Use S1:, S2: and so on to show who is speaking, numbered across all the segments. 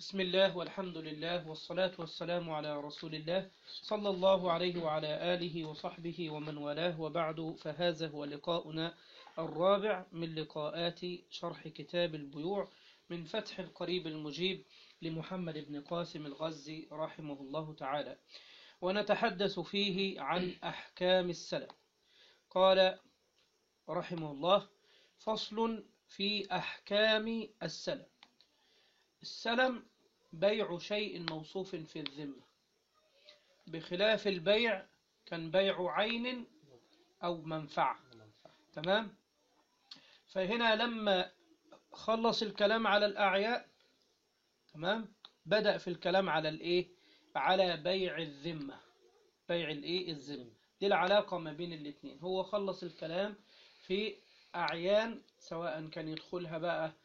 S1: بسم الله والحمد لله والصلاة والسلام على رسول الله صلى الله عليه وعلى آله وصحبه ومن والاه وبعد فهذا هو لقاؤنا الرابع من لقاءات شرح كتاب البيوع من فتح القريب المجيب لمحمد بن قاسم الغزي رحمه الله تعالى ونتحدث فيه عن أحكام السلم قال رحمه الله فصل في أحكام السلم السلم بيع شيء موصوف في الذمة بخلاف البيع كان بيع عين أو منفعة تمام فهنا لما خلص الكلام على الأعياء تمام بدأ في الكلام على الإيه على بيع الذمة بيع الإيه الذمة دي العلاقة ما بين الاثنين هو خلص الكلام في أعيان سواء كان يدخلها بقى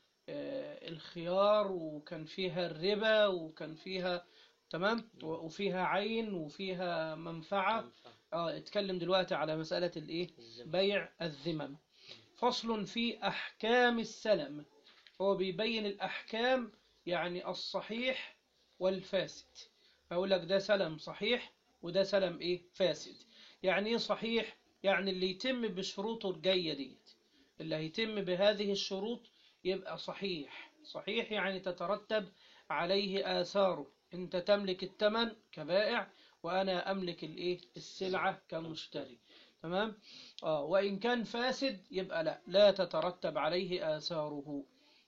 S1: الخيار وكان فيها الربا وكان فيها تمام وفيها عين وفيها منفعة اه اتكلم دلوقتي على مسألة الايه بيع الذمم فصل في أحكام السلم هو بيبين الأحكام يعني الصحيح والفاسد أقول لك ده سلم صحيح وده سلم ايه فاسد يعني ايه صحيح يعني اللي يتم بشروطه الجاية ديت اللي هيتم بهذه الشروط يبقى صحيح صحيح يعني تترتب عليه آثاره انت تملك الثمن كبائع وانا املك الايه السلعة كمشتري تمام اه وان كان فاسد يبقى لا لا تترتب عليه آثاره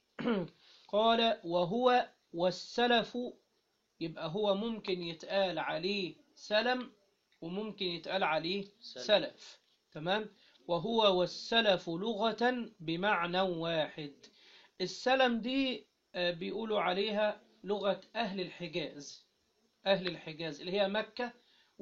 S1: قال وهو والسلف يبقى هو ممكن يتقال عليه سلم وممكن يتقال عليه سلف تمام وهو والسلف لغة بمعنى واحد السلم دي بيقولوا عليها لغة أهل الحجاز أهل الحجاز اللي هي مكة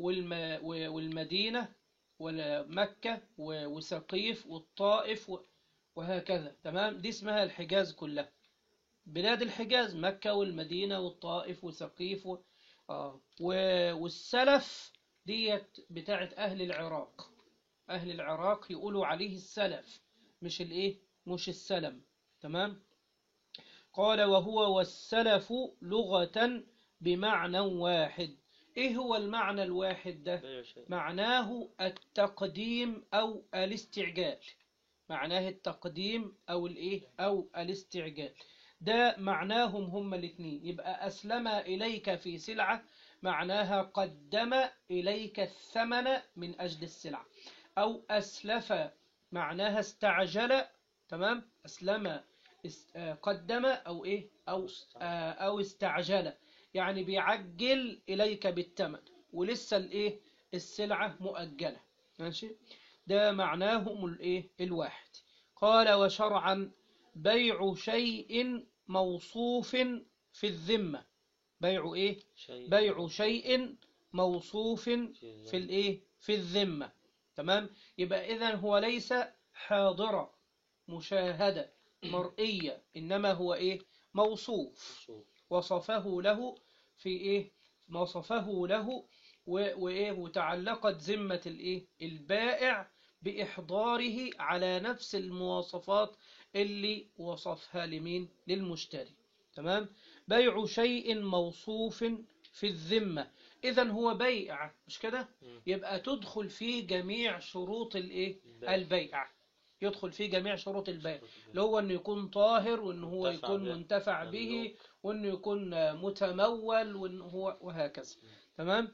S1: والمدينة ومكة وسقيف والطائف وهكذا تمام دي اسمها الحجاز كلها بلاد الحجاز مكة والمدينة والطائف وسقيف و... آه. والسلف ديت بتاعت أهل العراق أهل العراق يقولوا عليه السلف مش الإيه مش السلم تمام قال وهو والسلف لغة بمعنى واحد إيه هو المعنى الواحد ده معناه التقديم أو الاستعجال معناه التقديم أو الإيه أو الاستعجال ده معناهم هما الاثنين يبقى أسلم إليك في سلعة معناها قدم إليك الثمن من أجل السلعة أو أسلف معناها استعجل تمام أسلم قدم أو إيه أو أو استعجل يعني بيعجل إليك بالثمن ولسه الإيه السلعة مؤجلة ماشي ده معناهم الإيه الواحد قال وشرعا بيع شيء موصوف في الذمة بيع إيه
S2: شيء
S1: بيع شيء موصوف في الإيه في الذمة تمام يبقى إذن هو ليس حاضرة مشاهدة مرئية إنما هو إيه موصوف وصفه له في إيه وصفه له وإيه وتعلقت ذمة الإيه البائع بإحضاره على نفس المواصفات اللي وصفها لمين للمشتري تمام بيع شيء موصوف في الذمة إذا هو بيع مش كده يبقى تدخل فيه جميع شروط الإيه البيع يدخل فيه جميع شروط البيع اللي هو انه يكون طاهر وانه هو
S2: منتفع
S1: يكون
S2: به.
S1: منتفع به
S2: مملوك.
S1: وانه يكون متمول وانه هو وهكذا تمام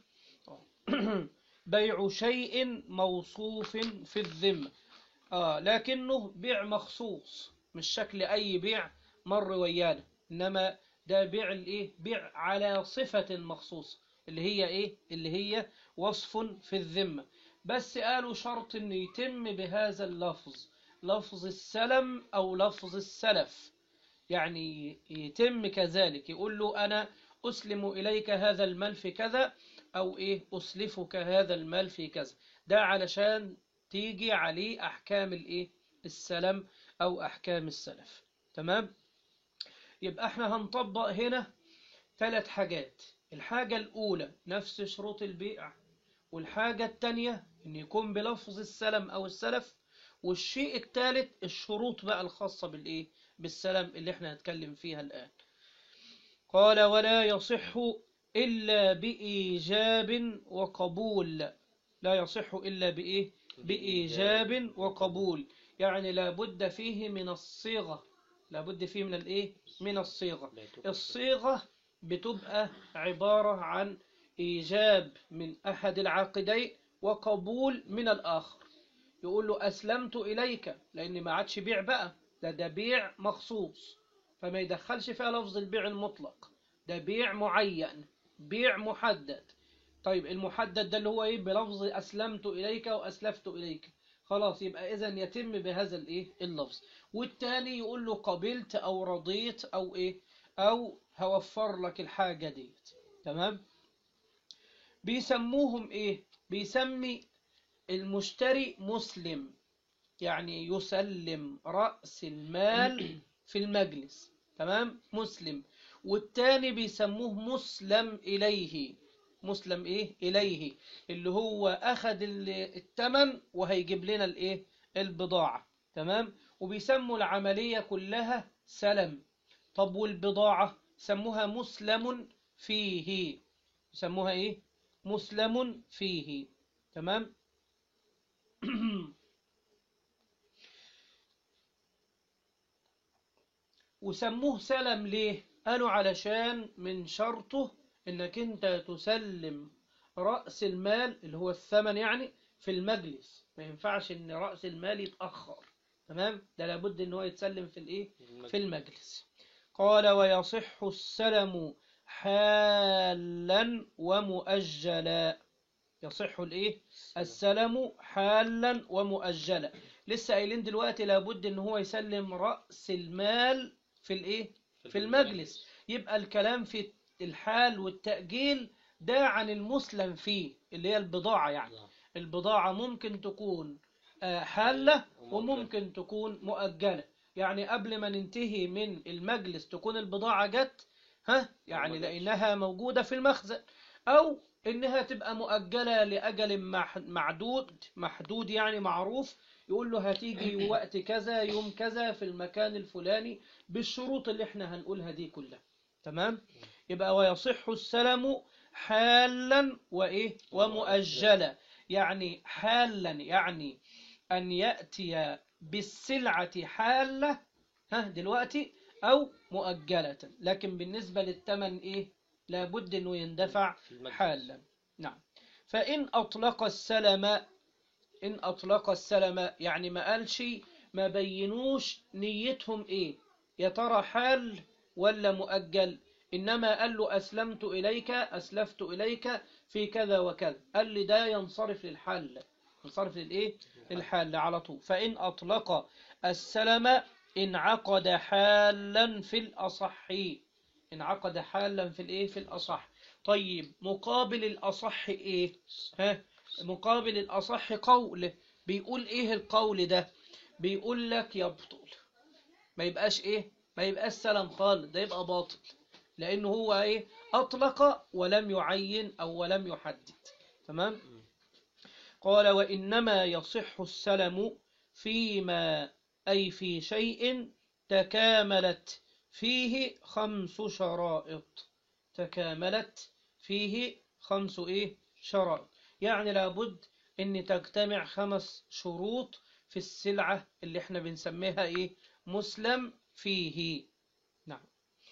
S1: بيع شيء موصوف في الذمة آه لكنه بيع مخصوص مش شكل أي بيع مر ويانا إنما ده بيع الإيه بيع على صفة مخصوصة اللي هي إيه اللي هي وصف في الذمة بس قالوا شرط إنه يتم بهذا اللفظ لفظ السلم أو لفظ السلف يعني يتم كذلك يقول له أنا أسلم إليك هذا المال في كذا أو إيه أسلفك هذا المال في كذا ده علشان تيجي عليه أحكام الإيه السلم أو أحكام السلف تمام يبقى احنا هنطبق هنا ثلاث حاجات الحاجة الأولى نفس شروط البيع والحاجة التانية إن يكون بلفظ السلم أو السلف والشيء الثالث الشروط بقى الخاصة بالإيه بالسلم اللي احنا هنتكلم فيها الآن قال ولا يصح إلا بإيجاب وقبول لا يصح إلا بإيه بإيجاب وقبول يعني لابد فيه من الصيغة لابد فيه من الإيه من الصيغة
S2: لا تكفر.
S1: الصيغة بتبقى عبارة عن إيجاب من أحد العاقدين وقبول من الآخر يقول له أسلمت إليك لأن ما عادش بيع بقى ده ده بيع مخصوص فما يدخلش فيها لفظ البيع المطلق ده بيع معين بيع محدد طيب المحدد ده اللي هو ايه بلفظ أسلمت إليك وأسلفت إليك خلاص يبقى إذا يتم بهذا الايه اللفظ والتاني يقول له قبلت أو رضيت أو ايه أو هوفر لك الحاجة ديت تمام بيسموهم ايه بيسمي المشتري مسلم يعني يسلم رأس المال في المجلس تمام مسلم والتاني بيسموه مسلم إليه مسلم إيه إليه اللي هو أخذ ال- التمن وهيجيب لنا الإيه البضاعة تمام وبيسموا العملية كلها سلم طب والبضاعة سموها مسلم فيه يسموها إيه مسلم فيه تمام وسموه سلم ليه قالوا علشان من شرطه انك انت تسلم رأس المال اللي هو الثمن يعني في المجلس ما ينفعش ان رأس المال يتأخر تمام ده لابد ان هو يتسلم في الايه في المجلس قال ويصح السلم حالا ومؤجلا يصح الايه السلم حالا ومؤجلا لسه قايلين دلوقتي لابد ان هو يسلم رأس المال في الايه في المجلس يبقى الكلام في الحال والتأجيل ده عن المسلم فيه اللي هي البضاعة يعني
S2: نعم.
S1: البضاعة ممكن تكون آه، حالة وممكن تكون مؤجلة يعني قبل ما ننتهي من المجلس تكون البضاعة جت ها يعني
S2: جاتش.
S1: لأنها موجودة في المخزن أو إنها تبقى مؤجلة لأجل مح- معدود محدود يعني معروف يقول له هتيجي وقت كذا يوم كذا في المكان الفلاني بالشروط اللي احنا هنقولها دي كلها تمام يبقى ويصح السلم حالا وإيه ومؤجلا يعني حالا يعني أن يأتي بالسلعة حالة ها دلوقتي أو مؤجلة لكن بالنسبة للثمن إيه لابد أنه يندفع
S2: في المجلس.
S1: حالا نعم فإن أطلق السلم إن أطلق السلم يعني ما قالش ما بينوش نيتهم إيه يا ترى حال ولا مؤجل إنما قال له أسلمت إليك أسلفت إليك في كذا وكذا قال لي ده ينصرف للحال ينصرف للإيه الحال على طول فإن أطلق السلم انعقد حالا في الأصح انعقد حالا في الإيه في الأصح طيب مقابل الأصح إيه ها مقابل الأصح قول بيقول إيه القول ده بيقول لك يبطل ما يبقاش إيه ما يبقاش سلام خالص ده يبقى باطل لأنه هو إيه أطلق ولم يعين أو ولم يحدد تمام قال وإنما يصح السلم فيما أي في شيء تكاملت فيه خمس شرائط تكاملت فيه خمس إيه شرائط يعني لابد أن تجتمع خمس شروط في السلعة اللي احنا بنسميها إيه مسلم فيه نعم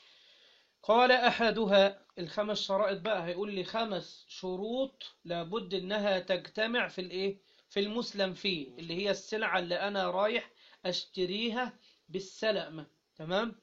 S1: قال أحدها الخمس شرائط بقى هيقول لي خمس شروط لابد إنها تجتمع في الإيه في المسلم فيه اللي هي السلعة اللي أنا رايح أشتريها بالسلامة تمام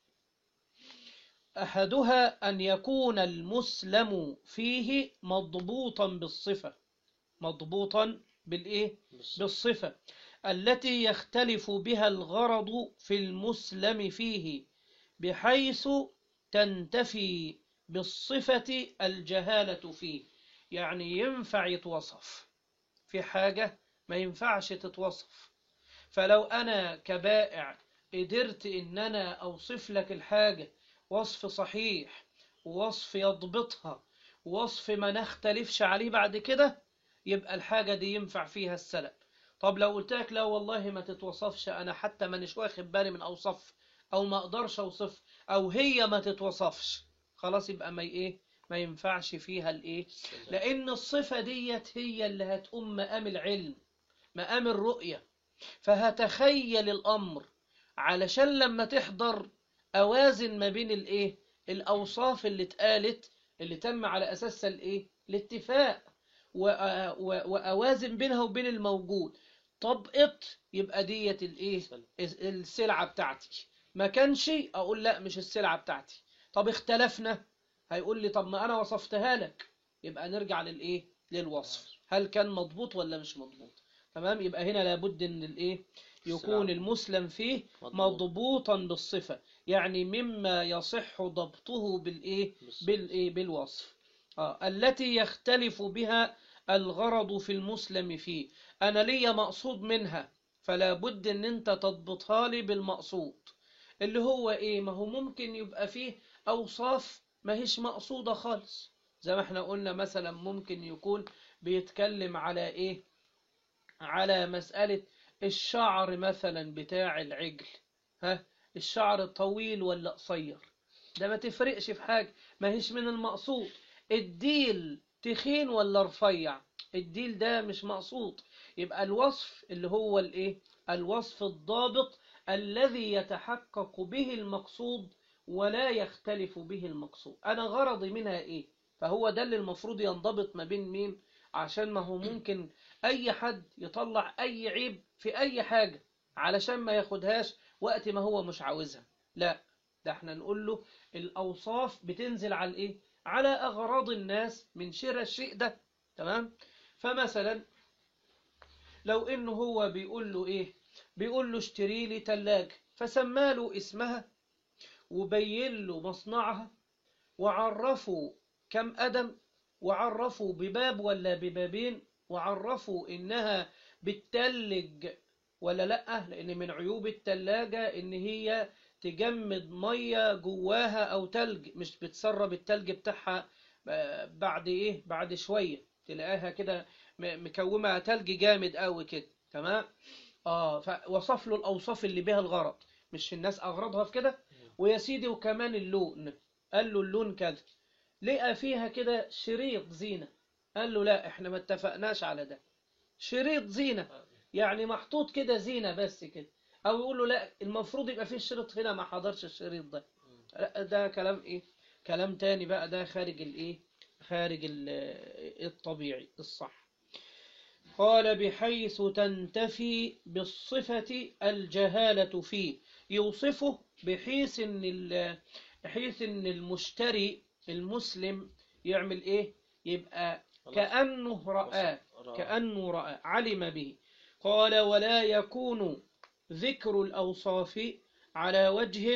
S1: أحدها أن يكون المسلم فيه مضبوطا بالصفة مضبوطا بالإيه بالصفة التي يختلف بها الغرض في المسلم فيه بحيث تنتفي بالصفة الجهالة فيه يعني ينفع يتوصف في حاجة ما ينفعش تتوصف فلو أنا كبائع قدرت إن أنا أوصف لك الحاجة وصف صحيح ووصف يضبطها ووصف ما نختلفش عليه بعد كده يبقى الحاجة دي ينفع فيها السلم طب لو قلت لك لا والله ما تتوصفش أنا حتى مانيش واخد بالي من أوصف أو ما أقدرش أوصف أو هي ما تتوصفش خلاص يبقى ما ايه ما ينفعش فيها الايه لان الصفة ديت هي اللي هتقوم مقام العلم مقام الرؤية فهتخيل الامر علشان لما تحضر اوازن ما بين الايه الاوصاف اللي اتقالت اللي تم على اساسها الايه الاتفاق وأ- و- واوازن بينها وبين الموجود طبقت يبقى ديت الايه السلعة بتاعتي ما كانش اقول لا مش السلعة بتاعتي طب اختلفنا هيقول لي طب ما انا وصفتها لك يبقى نرجع للايه للوصف هل كان مضبوط ولا مش مضبوط تمام يبقى هنا لابد ان الايه يكون
S2: السلعة.
S1: المسلم فيه
S2: مضبوط.
S1: مضبوطا بالصفة يعني مما يصح ضبطه بالايه
S2: بالصفة.
S1: بالايه بالوصف آه. التي يختلف بها الغرض في المسلم فيه انا ليا مقصود منها فلا بد ان انت تضبطها لي بالمقصود اللي هو ايه ما هو ممكن يبقى فيه اوصاف ما هيش مقصودة خالص زي ما احنا قلنا مثلا ممكن يكون بيتكلم على ايه على مسألة الشعر مثلا بتاع العجل ها الشعر طويل ولا قصير ده ما تفرقش في حاجة ما هيش من المقصود الديل تخين ولا رفيع الديل ده مش مقصود يبقى الوصف اللي هو الايه الوصف الضابط الذي يتحقق به المقصود ولا يختلف به المقصود انا غرضي منها ايه فهو ده اللي المفروض ينضبط ما بين مين عشان ما هو ممكن اي حد يطلع اي عيب في اي حاجة علشان ما ياخدهاش وقت ما هو مش عاوزها لا ده احنا نقول له الاوصاف بتنزل على الايه على اغراض الناس من شراء الشيء ده تمام فمثلا لو انه هو بيقول له ايه بيقول له اشتري لي تلاجة فسماله اسمها وبين له مصنعها وعرفوا كم قدم وعرفوا بباب ولا ببابين وعرفوا انها بتتلج ولا لا لان من عيوب التلاجة ان هي تجمد مية جواها او تلج مش بتسرب التلج بتاعها آه، بعد ايه بعد شوية تلاقيها كده م- مكومة تلج جامد قوي كده تمام اه فوصف له الاوصاف اللي بها الغرض مش الناس اغرضها في كده ويا سيدي وكمان اللون قال له اللون كذا لقى فيها كده شريط زينة قال له لا احنا ما اتفقناش على ده شريط زينة يعني محطوط كده زينة بس كده او يقول له لا المفروض يبقى فيه الشريط هنا ما حضرش الشريط ده لا ده كلام ايه كلام تاني بقى ده خارج الايه خارج ال- الطبيعي الصح قال بحيث تنتفي بالصفة الجهالة فيه يوصفه بحيث ان ال- بحيث ان المشتري المسلم يعمل ايه يبقى
S2: خلاص.
S1: كأنه رآه
S2: رأى.
S1: كأنه رأى علم به قال ولا يكون ذكر الأوصاف على وجه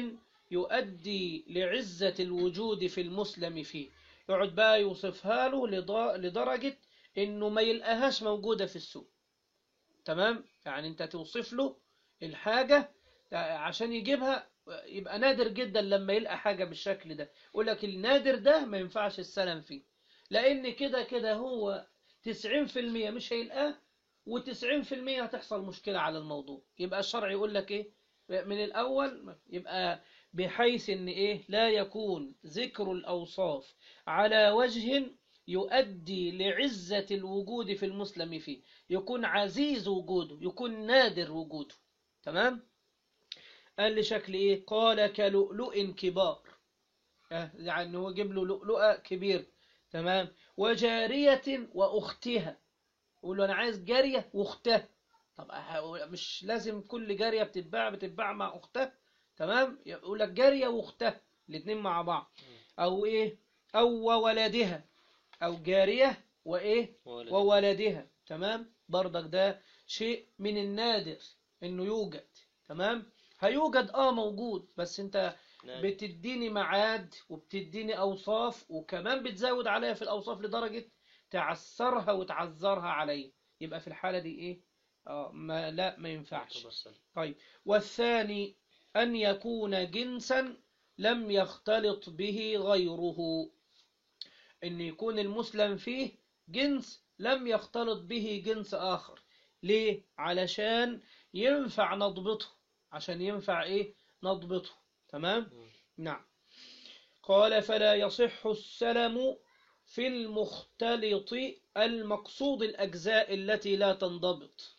S1: يؤدي لعزة الوجود في المسلم فيه يقعد بقى يوصفها له لض- لدرجة انه ما يلقاهاش موجودة في السوق تمام يعني انت توصف له الحاجة عشان يجيبها يبقى نادر جدا لما يلقى حاجة بالشكل ده يقول لك النادر ده ما ينفعش السلام فيه لان كده كده هو 90% مش هيلقاه و90% هتحصل مشكلة على الموضوع يبقى الشرع يقول لك ايه من الاول يبقى بحيث ان ايه لا يكون ذكر الاوصاف على وجه يؤدي لعزة الوجود في المسلم فيه يكون عزيز وجوده يكون نادر وجوده تمام قال لي شكل ايه قال كلؤلؤ كبار آه، يعني هو جيب له لؤلؤة كبير تمام وجارية واختها يقول له انا عايز جارية واختها طب أه- مش لازم كل جارية بتتباع بتتباع مع اختها تمام يقول لك جارية واختها الاثنين مع بعض او ايه او وولدها او جارية وايه
S2: وولد.
S1: وولدها تمام برضك ده شيء من النادر انه يوجد تمام هيوجد اه موجود بس انت
S2: نعم.
S1: بتديني ميعاد وبتديني اوصاف وكمان بتزود عليها في الاوصاف لدرجة تعسرها وتعذرها علي يبقى في الحالة دي ايه اه ما لا ما ينفعش
S2: تبصل.
S1: طيب والثاني أن يكون جنسا لم يختلط به غيره أن يكون المسلم فيه جنس لم يختلط به جنس آخر ليه؟ علشان ينفع نضبطه عشان ينفع إيه؟ نضبطه تمام؟
S2: مم.
S1: نعم قال فلا يصح السلم في المختلط المقصود الأجزاء التي لا تنضبط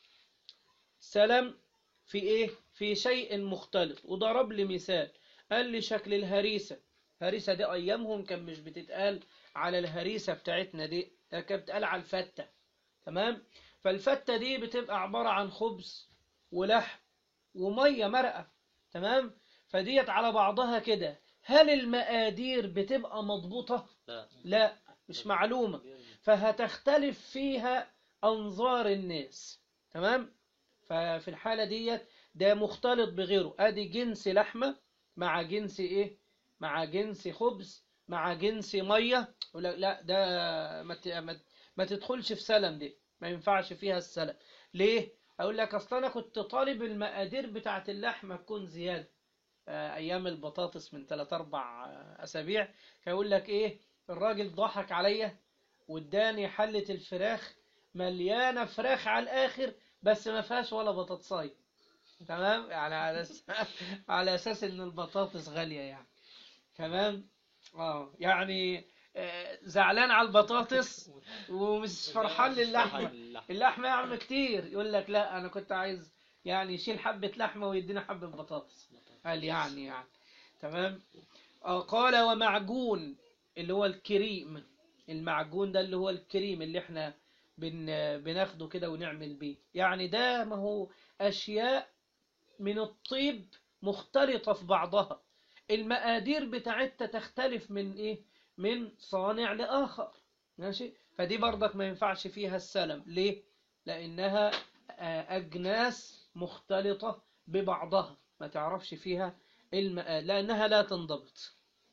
S1: سلم في إيه؟ في شيء مختلط وضرب لي مثال قال لي شكل الهريسة هريسة دي أيامهم كان مش بتتقال على الهريسة بتاعتنا دي ده كانت بتتقال على الفتة تمام فالفتة دي بتبقى عبارة عن خبز ولحم ومية مرقة تمام فديت على بعضها كده هل المقادير بتبقى مضبوطة
S2: لا
S1: لا مش معلومة فهتختلف فيها أنظار الناس تمام ففي الحالة ديت ده مختلط بغيره ادي جنس لحمة مع جنس ايه مع جنس خبز مع جنس مية يقول لك لا ده ما ت- ما- ما تدخلش في سلم دي ما ينفعش فيها السلم ليه اقول لك اصل انا كنت طالب المقادير بتاعت اللحمة تكون زيادة آه، ايام البطاطس من 3 4 اسابيع فيقول لك ايه الراجل ضحك عليا واداني حلة الفراخ مليانة فراخ على الاخر بس ما فيهاش ولا بطاطساية تمام يعني على أس... على اساس ان البطاطس غالية يعني تمام اه يعني آه، زعلان على البطاطس ومش فرحان للحمة اللحمة يا عم كتير يقول لك لا انا كنت عايز يعني يشيل حبة لحمة ويدينا حبة بطاطس قال يعني يعني تمام آه قال ومعجون اللي هو الكريم المعجون ده اللي هو الكريم اللي احنا بن بناخده كده ونعمل بيه يعني ده ما هو أشياء من الطيب مختلطة في بعضها المقادير بتاعتها تختلف من ايه من صانع لآخر ماشي فدي برضك ما ينفعش فيها السلم ليه لأنها آه، أجناس مختلطة ببعضها ما تعرفش فيها المقادير لأنها لا تنضبط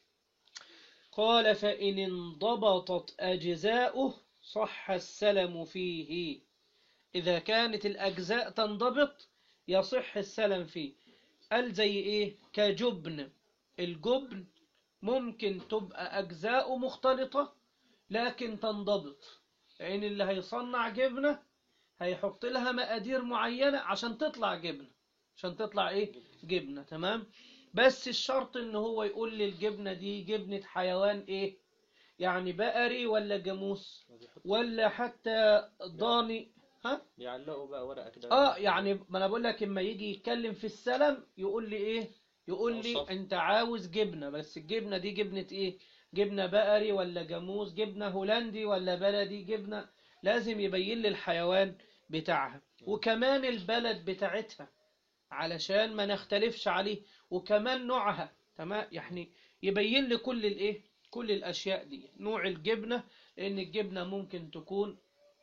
S1: قال فإن انضبطت أجزاؤه صح السلم فيه إذا كانت الأجزاء تنضبط يصح السلم فيه قال زي إيه كجبن الجبن ممكن تبقى أجزاء مختلطة لكن تنضبط لأن اللي هيصنع جبنة هيحط لها مقادير معينة عشان تطلع جبنة عشان تطلع إيه جبنة تمام بس الشرط إن هو يقول لي الجبنة دي جبنة حيوان إيه يعني بقري ولا جاموس ولا حتى ضاني ها
S2: بيعلقوا بقى ورقة كده
S1: اه يعني ما انا بقول لك اما يجي يتكلم في السلم يقول لي ايه يقول لي
S2: أوصاف.
S1: انت عاوز جبنه بس الجبنه دي جبنه ايه جبنه بقري ولا جاموس جبنه هولندي ولا بلدي جبنه لازم يبين لي الحيوان بتاعها وكمان البلد بتاعتها علشان ما نختلفش عليه وكمان نوعها تمام يعني يبين لي كل الايه كل الاشياء دي نوع الجبنه لان الجبنه ممكن تكون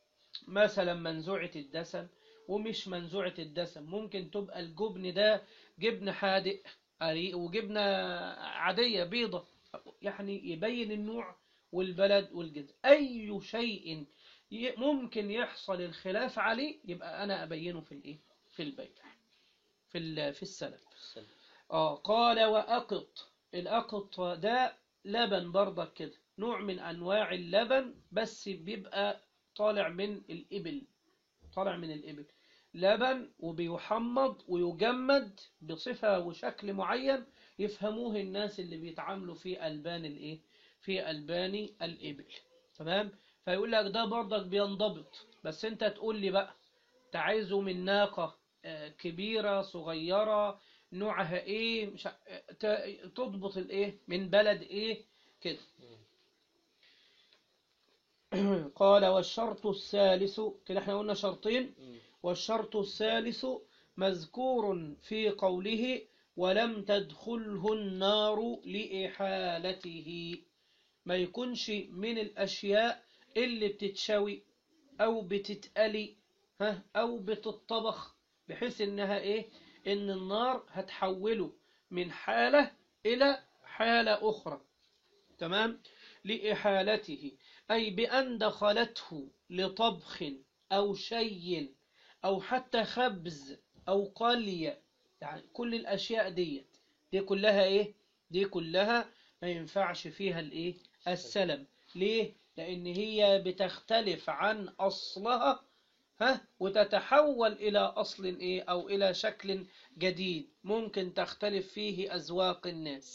S1: مثلا منزوعة الدسم ومش منزوعة الدسم ممكن تبقى الجبن ده جبن حادق قريق وجبنة عادية بيضة يعني يبين النوع والبلد والجنس أي شيء ي- ممكن يحصل الخلاف عليه يبقى أنا أبينه في الإيه في البيع في ال- في السلف
S2: السلم.
S1: آه قال وأقط الأقط ده لبن برضك كده نوع من أنواع اللبن بس بيبقى طالع من الإبل طالع من الإبل لبن وبيحمض ويجمد بصفة وشكل معين يفهموه الناس اللي بيتعاملوا في ألبان الإيه في ألبان الإبل تمام فيقول لك ده برضك بينضبط بس أنت تقول لي بقى أنت عايزه من ناقة آه، كبيرة صغيرة نوعها إيه مش ع- آه، ت- تضبط الإيه من بلد إيه كده قال والشرط الثالث كده احنا قلنا شرطين
S2: مم.
S1: والشرط الثالث مذكور في قوله ولم تدخله النار لإحالته ما يكونش من الأشياء اللي بتتشوي أو بتتقلي ها أو بتطبخ بحيث إنها إيه إن النار هتحوله من حالة إلى حالة أخرى تمام لإحالته أي بأن دخلته لطبخ أو شيء أو حتى خبز أو قلي يعني كل الأشياء دي دي كلها إيه دي كلها ما ينفعش فيها الإيه السلم ليه لأن هي بتختلف عن أصلها ها وتتحول إلى أصل إيه أو إلى شكل جديد ممكن تختلف فيه أذواق الناس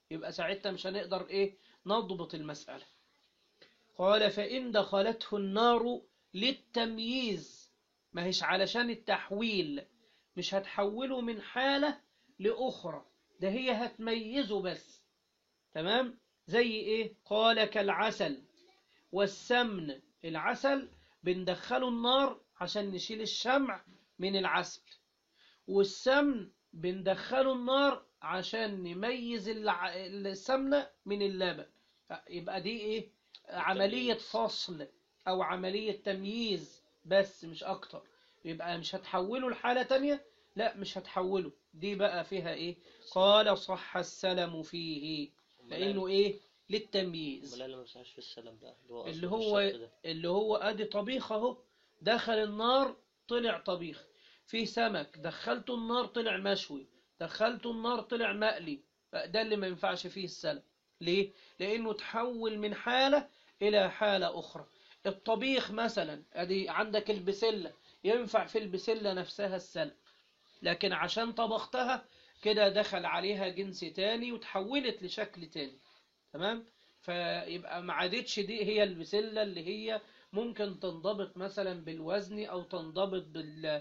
S1: يبقى ساعتها مش هنقدر ايه نضبط المسألة قال فإن دخلته النار للتمييز ما هيش علشان التحويل مش هتحوله من حالة لأخرى ده هي هتميزه بس تمام زي ايه قال كالعسل والسمن العسل بندخله النار عشان نشيل الشمع من العسل والسمن بندخله النار عشان نميز الع- السمنة من اللبن يبقى دي ايه عملية فصل او عملية تمييز بس مش اكتر يبقى مش هتحوله لحالة تانية لا مش هتحوله دي بقى فيها ايه قال صح السلم فيه لانه ايه للتمييز
S2: امال اللي ما بيصحش في السلام بقى اللي هو
S1: اللي
S2: أصلاً
S1: هو
S2: الشرط ده.
S1: اللي هو ادي طبيخ اهو دخل النار طلع طبيخ في سمك دخلته النار طلع مشوي دخلته النار طلع مقلي ده اللي ما ينفعش فيه السلم ليه لانه تحول من حالة الى حالة اخرى الطبيخ مثلا ادي عندك البسلة ينفع في البسلة نفسها السلم لكن عشان طبختها كده دخل عليها جنس تاني وتحولت لشكل تاني تمام فيبقى ما عادتش دي هي البسلة اللي هي ممكن تنضبط مثلا بالوزن او تنضبط بال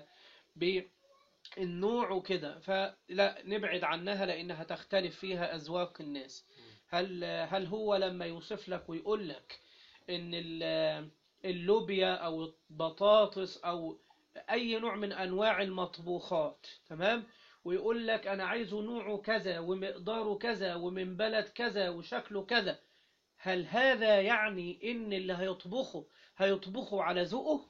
S1: بالنوع وكده فلا نبعد عنها لانها تختلف فيها اذواق الناس هل هل هو لما يوصف لك ويقول لك ان ال- اللوبيا او البطاطس او اي نوع من انواع المطبوخات تمام ويقول لك انا عايزه نوعه كذا ومقداره كذا ومن بلد كذا وشكله كذا هل هذا يعني ان اللي هيطبخه هيطبخه على ذوقه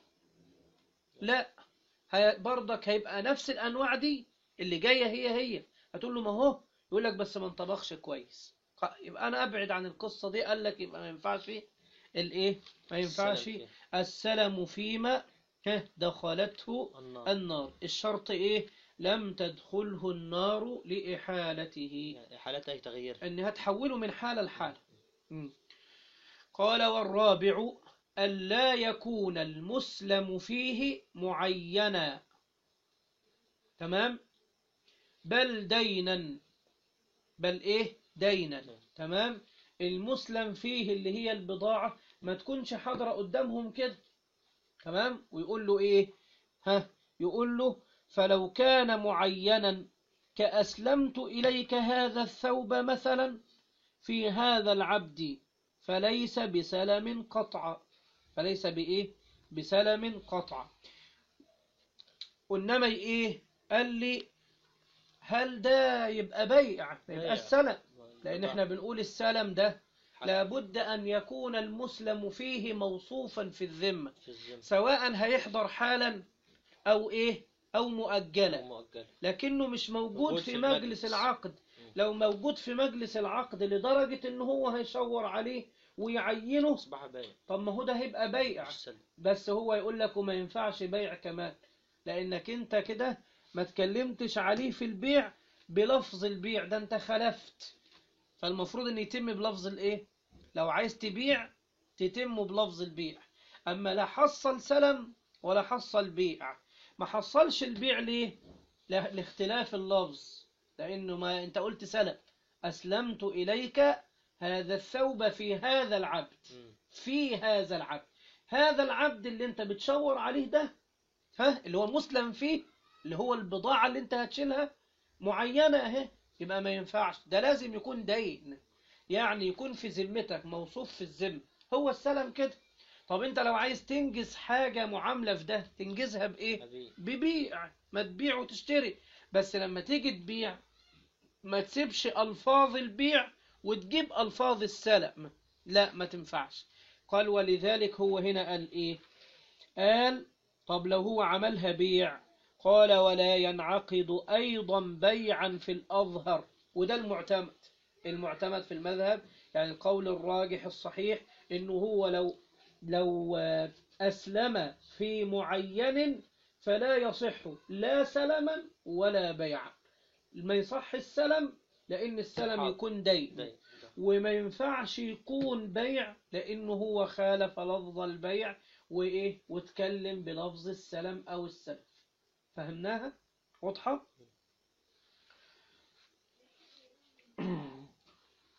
S1: لا هي برضك هيبقى نفس الانواع دي اللي جايه هي هي هتقول له ما هو يقول لك بس ما انطبخش كويس خ- يبقى انا ابعد عن القصه دي قال لك يبقى ما ينفعش الايه ما ينفعش
S2: السلم فيه.
S1: السلم فيما ها، دخلته
S2: النار
S1: النار الشرط ايه لم تدخله النار لإحالته
S2: يعني حالات اي تغيير
S1: انها تحوله من حالة لحالة مم. قال والرابع ألا يكون المسلم فيه معينا تمام بل دينا بل ايه دينا تمام المسلم فيه اللي هي البضاعة ما تكونش حاضرة قدامهم كده تمام ويقول له ايه ها يقول له فلو كان معينا كأسلمت إليك هذا الثوب مثلا في هذا العبد فليس بسلم قطع فليس بإيه بسلم قطع وإنما إيه قال لي هل ده يبقى بيع ما
S2: بيع.
S1: يبقى السلم لأن احنا بنقول السلم ده لابد أن يكون المسلم فيه موصوفا في الذمة
S2: في الذمة
S1: سواء هيحضر حالا أو إيه أو مؤجلا
S2: مؤجل
S1: لكنه مش موجود
S2: موجود
S1: في
S2: في
S1: مجلس
S2: المجلس.
S1: العقد لو موجود في مجلس العقد لدرجة ان هو هيشور عليه ويعينه
S2: اصبح بيع
S1: طب ما هو ده هيبقى بيع
S2: مش سلم
S1: بس هو يقول لك وما ينفعش بيع كمان لانك انت كده ما تكلمتش عليه في البيع بلفظ البيع ده انت خلفت فالمفروض ان يتم بلفظ الايه لو عايز تبيع تتم بلفظ البيع اما لا حصل سلم ولا حصل بيع ما حصلش البيع ليه لا- لاختلاف اللفظ لانه ما انت قلت سلم اسلمت اليك هذا الثوب في هذا العبد
S2: مم.
S1: في هذا العبد هذا العبد اللي انت بتشور عليه ده ها اللي هو مسلم فيه اللي هو البضاعة اللي انت هتشيلها معينة اهي يبقى ما ينفعش ده لازم يكون دين يعني يكون في ذمتك موصوف في الذمة هو السلم كده طب انت لو عايز تنجز حاجة معاملة في ده تنجزها بايه
S2: أبي
S1: ببيع ما تبيع وتشتري بس لما تيجي تبيع ما تسيبش ألفاظ البيع وتجيب ألفاظ السلم لا ما تنفعش قال ولذلك هو هنا قال إيه قال طب لو هو عملها بيع قال ولا ينعقد أيضا بيعا في الأظهر وده المعتمد المعتمد في المذهب يعني القول الراجح الصحيح إنه هو لو لو آه، أسلم في معين فلا يصح لا سلما ولا بيعا ما يصح السلم لأن السلم
S2: حاضر.
S1: يكون دين
S2: دين
S1: وما ينفعش يكون بيع لأنه هو خالف لفظ البيع وإيه وتكلم بلفظ السلم أو السلف فهمناها واضحة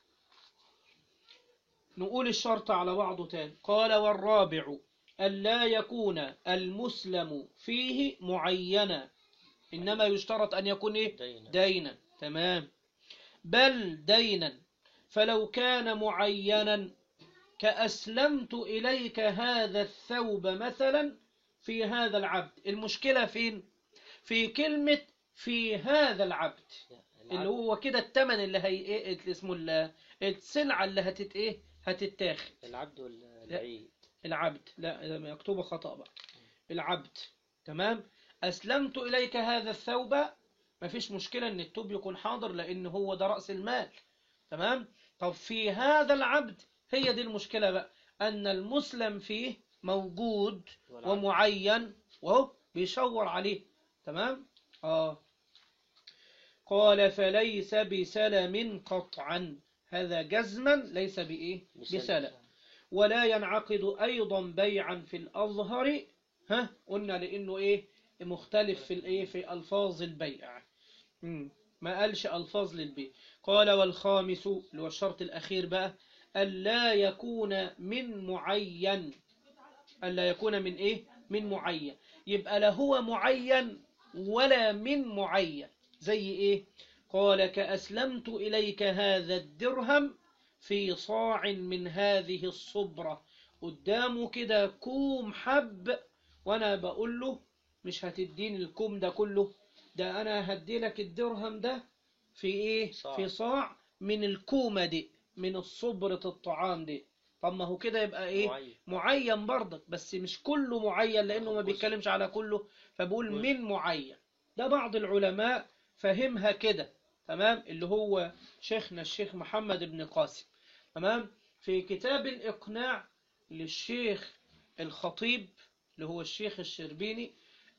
S1: نقول الشرط على بعضه تاني قال والرابع ألا يكون المسلم فيه معينا إنما يشترط أن يكون إيه؟
S2: دينا
S1: دينا تمام بل دينا فلو كان معينا كأسلمت إليك هذا الثوب مثلا في هذا العبد المشكلة فين في كلمة في هذا العبد اللي هو كده التمن اللي هي إيه اللي اسمه ال- السلعة اللي هتت إيه هتتاخد
S2: العبد ولا العيد
S1: العبد لا مكتوبة خطأ بقى العبد تمام أسلمت إليك هذا الثوب ما فيش مشكلة إن التوب يكون حاضر لأن هو ده رأس المال تمام طب في هذا العبد هي دي المشكلة بقى أن المسلم فيه موجود
S2: والعبد.
S1: ومعين وهو بيشور عليه تمام آه قال فليس بسلم قطعا هذا جزما ليس بإيه بسلم ولا ينعقد أيضا بيعا في الأظهر ها قلنا لأنه إيه مختلف في الإيه في ألفاظ البيع مم. ما قالش ألفاظ للبيع قال والخامس اللي هو الشرط الأخير بقى ألا يكون من معين ألا يكون من إيه من معين يبقى لا هو معين ولا من معين زي إيه قال كأسلمت إليك هذا الدرهم في صاع من هذه الصبرة قدامه كده كوم حب وانا بقول له مش هتديني الكوم ده كله ده انا هدي لك الدرهم ده في ايه
S2: صاع.
S1: في صاع من الكومة دي من الصبرة الطعام دي طب ما هو كده يبقى ايه
S2: معين.
S1: معين برضك بس مش كله معين لانه ما
S2: جزء.
S1: بيتكلمش على كله فبقول
S2: جزء.
S1: من معين ده بعض العلماء فهمها كده تمام اللي هو شيخنا الشيخ محمد بن قاسم تمام في كتاب الإقناع للشيخ الخطيب اللي هو الشيخ الشربيني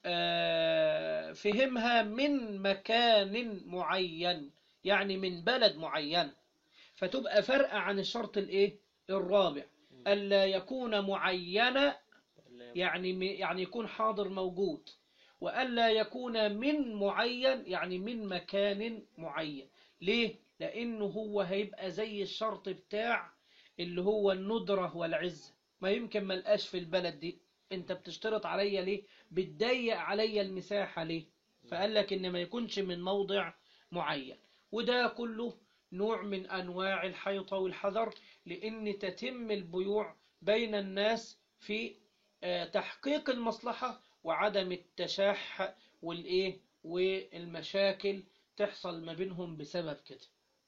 S1: آه، فهمها من مكان معين يعني من بلد معين فتبقى فرقة عن الشرط الايه الرابع ألا يكون معينا يعني م- يعني يكون حاضر موجود وألا يكون من معين يعني من مكان معين ليه؟ لأنه هو هيبقى زي الشرط بتاع اللي هو الندرة والعزة ما يمكن ما لقاش في البلد دي انت بتشترط عليا ليه بتضيق عليا المساحة ليه فقال لك ان ما يكونش من موضع معين وده كله نوع من انواع الحيطة والحذر لان تتم البيوع بين الناس في آه، تحقيق المصلحة وعدم التشاح والايه والمشاكل تحصل ما بينهم بسبب كده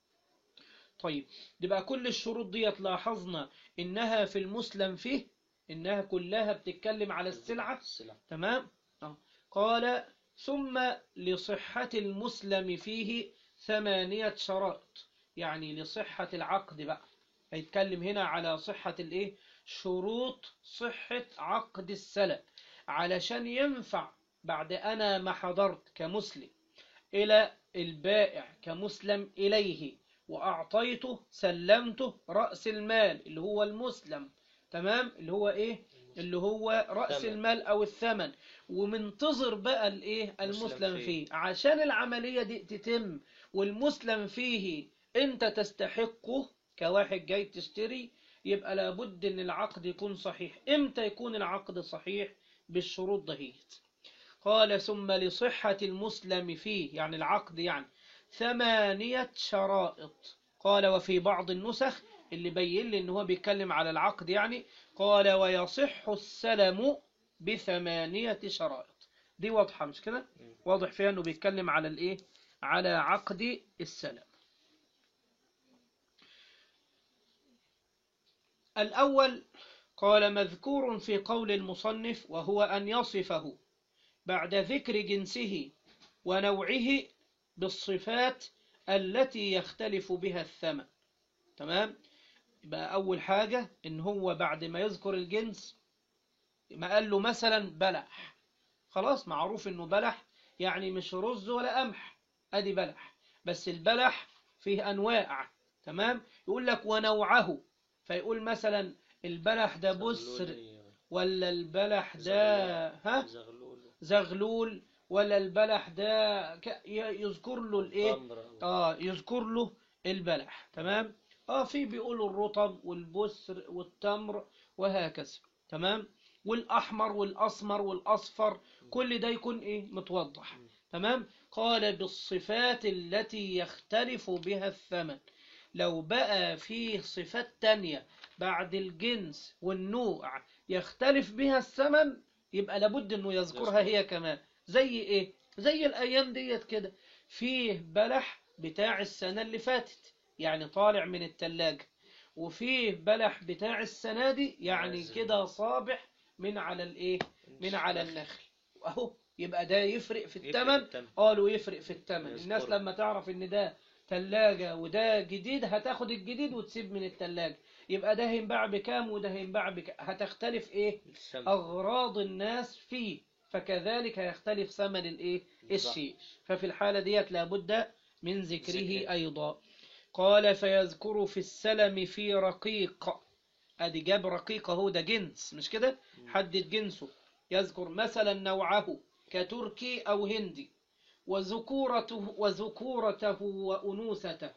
S1: طيب يبقى كل الشروط ديت لاحظنا انها في المسلم فيه انها كلها بتتكلم على السلعة
S2: السلعة
S1: تمام آه. قال ثم لصحة المسلم فيه ثمانية شرائط يعني لصحة العقد بقى هيتكلم هنا على صحة الايه شروط صحة عقد السلم علشان ينفع بعد أنا ما حضرت كمسلم إلى البائع كمسلم إليه وأعطيته سلمته رأس المال اللي هو المسلم تمام اللي هو إيه اللي هو رأس
S2: ثمن.
S1: المال أو الثمن ومنتظر بقى الإيه
S2: مسلم
S1: المسلم
S2: فيه.
S1: فيه عشان العملية دي تتم والمسلم فيه أنت تستحقه كواحد جاي تشتري يبقى لابد ان العقد يكون صحيح امتى يكون العقد صحيح بالشروط دهيت قال ثم لصحة المسلم فيه يعني العقد يعني ثمانية شرائط قال وفي بعض النسخ اللي بين لي ان هو بيتكلم على العقد يعني قال ويصح السلم بثمانية شرائط دي واضحة مش كده واضح فيها انه بيتكلم على الايه على عقد السلم الأول قال مذكور في قول المصنف وهو أن يصفه بعد ذكر جنسه ونوعه بالصفات التي يختلف بها الثمن تمام يبقى أول حاجة إن هو بعد ما يذكر الجنس ما قال له مثلا بلح خلاص معروف إنه بلح يعني مش رز ولا قمح أدي بلح بس البلح فيه أنواع تمام يقول لك ونوعه فيقول مثلا البلح ده بسر
S2: زغلول-
S1: ولا البلح ده ها
S2: زغلول
S1: زغلول ولا البلح ده ك- ي- يذكر له الايه
S2: تمر
S1: اه يذكر له البلح تمام اه في بيقولوا الرطب والبسر والتمر وهكذا تمام والأحمر والأسمر والأصفر كل ده يكون إيه متوضح تمام قال بالصفات التي يختلف بها الثمن لو بقى فيه صفات تانية بعد الجنس والنوع يختلف بها الثمن يبقى لابد انه يذكرها هي كمان زي ايه زي الايام ديت كده فيه بلح بتاع السنة اللي فاتت يعني طالع من التلاجة وفيه بلح بتاع السنة دي يعني
S2: نازل.
S1: كده صابح من على الايه من على النخل اهو يبقى ده يفرق في
S2: يفرق
S1: الثمن
S2: التمن.
S1: قالوا يفرق في الثمن الناس
S2: يذكره.
S1: لما تعرف ان ده تلاجة وده جديد هتاخد الجديد وتسيب من التلاجة يبقى ده هينباع بكام وده هينباع بكام هتختلف ايه
S2: السمن.
S1: أغراض الناس فيه فكذلك يختلف ثمن الايه
S2: بالظبط.
S1: الشيء ففي الحالة ديت لابد من ذكره
S2: ذكره.
S1: أيضا قال فيذكر في السلم في رقيق ادي جاب رقيق اهو ده جنس مش كده حدد جنسه يذكر مثلا نوعه كتركي أو هندي وذكورته وذكورته وأنوثته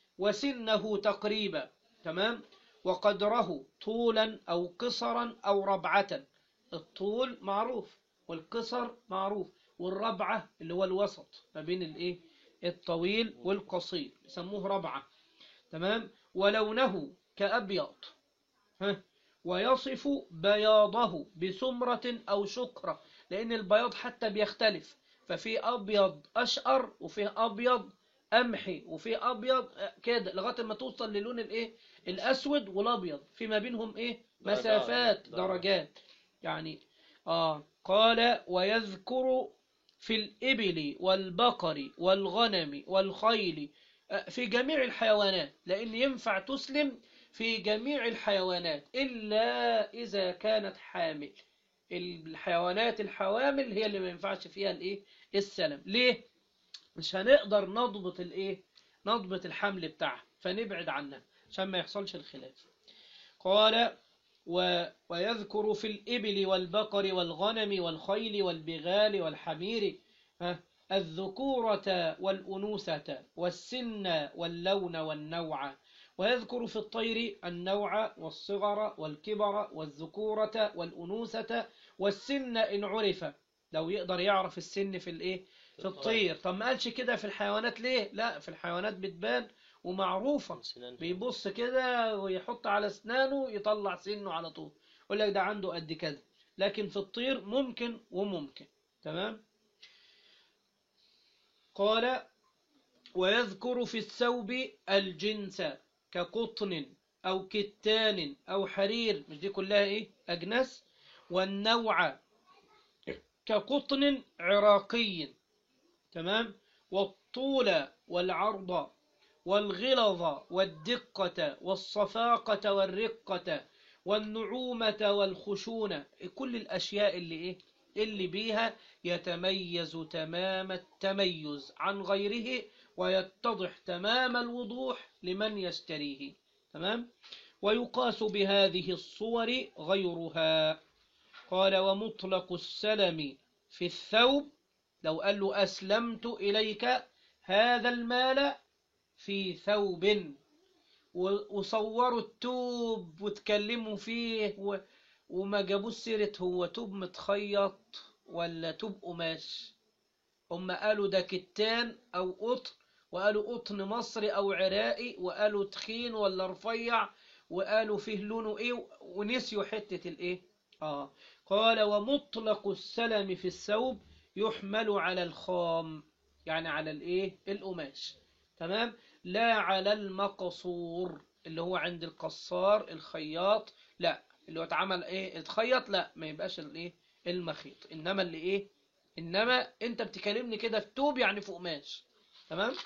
S1: وسنه تقريبا تمام وقدره طولا أو قصرا أو ربعة الطول معروف والقصر معروف والربعة اللي هو الوسط ما بين الايه الطويل والقصير يسموه ربعة تمام ولونه كأبيض ها ويصف بياضه بسمرة أو شكرة لأن البياض حتى بيختلف ففي أبيض أشقر وفي أبيض قمحي وفي أبيض آه، كده لغاية ما توصل للون الإيه الأسود والأبيض فيما بينهم إيه
S2: درجات.
S1: مسافات
S2: درجات.
S1: درجات يعني آه قال ويذكر في الإبل والبقر والغنم والخيل آه، في جميع الحيوانات لأن ينفع تسلم في جميع الحيوانات إلا إذا كانت حامل الحيوانات الحوامل هي اللي ما ينفعش فيها الإيه السلم ليه مش هنقدر نضبط الإيه نضبط الحمل بتاعها فنبعد عنها عشان ما يحصلش الخلاف قال و ويذكر في الإبل والبقر والغنم والخيل والبغال والحمير ها، الذكورة والأنوثة والسن واللون والنوع ويذكر في الطير النوع والصغر والكبر والذكورة والأنوثة والسن إن عرف لو يقدر يعرف السن في الإيه في الطير طب ما قالش كده في الحيوانات ليه لا في الحيوانات بتبان ومعروفة
S2: سنان.
S1: بيبص كده ويحط على اسنانه يطلع سنه على طول يقول لك ده عنده قد كده لكن في الطير ممكن وممكن تمام قال ويذكر في الثوب الجنس كقطن أو كتان أو حرير مش دي كلها إيه أجناس والنوع كقطن عراقي تمام والطول والعرض والغلظ والدقة والصفاقة والرقة والنعومة والخشونة كل الأشياء اللي إيه اللي بيها يتميز تمام التميز عن غيره ويتضح تمام الوضوح لمن يشتريه تمام ويقاس بهذه الصور غيرها قال ومطلق السلم في الثوب لو قال له أسلمت إليك هذا المال في ثوب و- وصوروا التوب وتكلموا فيه و... وما جابوش سيرة هو توب متخيط ولا توب قماش هم قالوا ده كتان أو قطن وقالوا قطن مصري أو عراقي وقالوا تخين ولا رفيع وقالوا فيه لونه إيه ونسيوا حتة الإيه آه قال ومطلق السلم في الثوب يحمل على الخام يعني على الإيه القماش تمام لا على المقصور اللي هو عند القصار الخياط لا اللي هو اتعمل ايه اتخيط لا ما يبقاش الايه المخيط انما اللي ايه انما انت بتكلمني كده في توب يعني في قماش تمام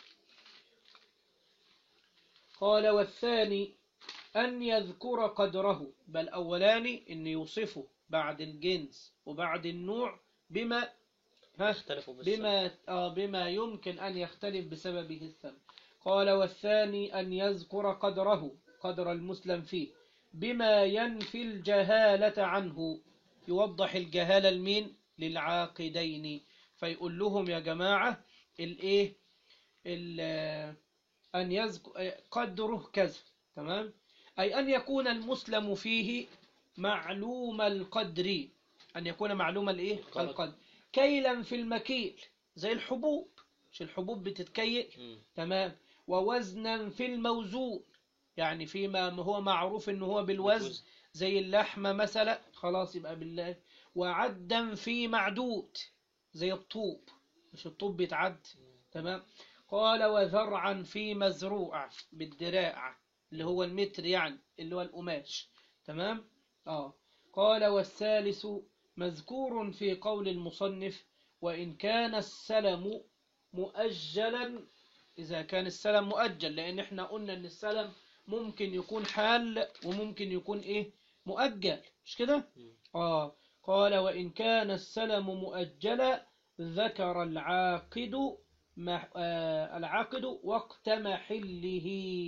S1: قال والثاني أن يذكر قدره بل أولاني أن يوصفه بعد الجنس وبعد النوع بما ها
S2: يختلفوا بالسمن.
S1: بما آه بما يمكن أن يختلف بسببه الثمن قال والثاني أن يذكر قدره قدر المسلم فيه بما ينفي الجهالة عنه يوضح الجهالة المين للعاقدين فيقول لهم يا جماعة الايه ال- أن يذكر قدره كذا تمام أي أن يكون المسلم فيه معلوم القدر أن يكون معلوم الإيه
S2: القدر.
S1: القدر كيلا في المكيل زي الحبوب مش الحبوب بتتكيل
S2: مم.
S1: تمام ووزنا في الموزون يعني فيما هو معروف انه هو بالوزن
S2: بالوزن.
S1: زي اللحمة مثلا خلاص يبقى بالله وعدا في معدود زي الطوب مش الطوب بيتعد تمام قال وذرعا في مزروع بالدراع اللي هو المتر يعني اللي هو القماش تمام اه قال والثالث مذكور في قول المصنف وإن كان السلم مؤجلا إذا كان السلم مؤجل لأن احنا قلنا إن السلم ممكن يكون حال وممكن يكون إيه مؤجل مش كده
S2: مم.
S1: آه قال وإن كان السلم مؤجلا ذكر العاقد مح... آه العاقد وقت محله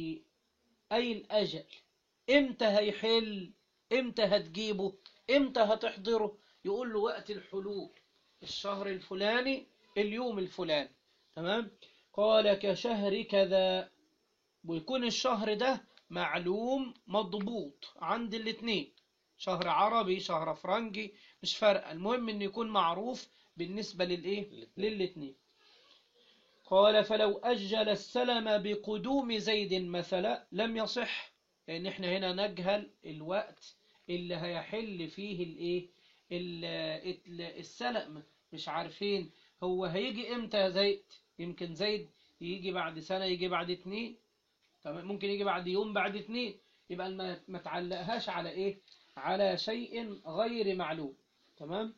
S1: أي الأجل إمتى هيحل إمتى هتجيبه إمتى هتحضره يقول له وقت الحلول الشهر الفلاني اليوم الفلاني تمام قال كشهر كذا ويكون الشهر ده معلوم مضبوط عند الاثنين شهر عربي شهر فرنجي مش فارقه المهم انه يكون معروف بالنسبة للايه
S2: الاتنين.
S1: للاثنين قال فلو أجل السلم بقدوم زيد مثلا لم يصح لأن احنا هنا نجهل الوقت اللي هيحل فيه الايه ال- ال- السلم مش عارفين هو هيجي امتى يا زيد يمكن زيد يجي بعد سنة يجي بعد اتنين تمام ممكن يجي بعد يوم بعد اتنين يبقى ما ما تعلقهاش على ايه على شيء غير معلوم تمام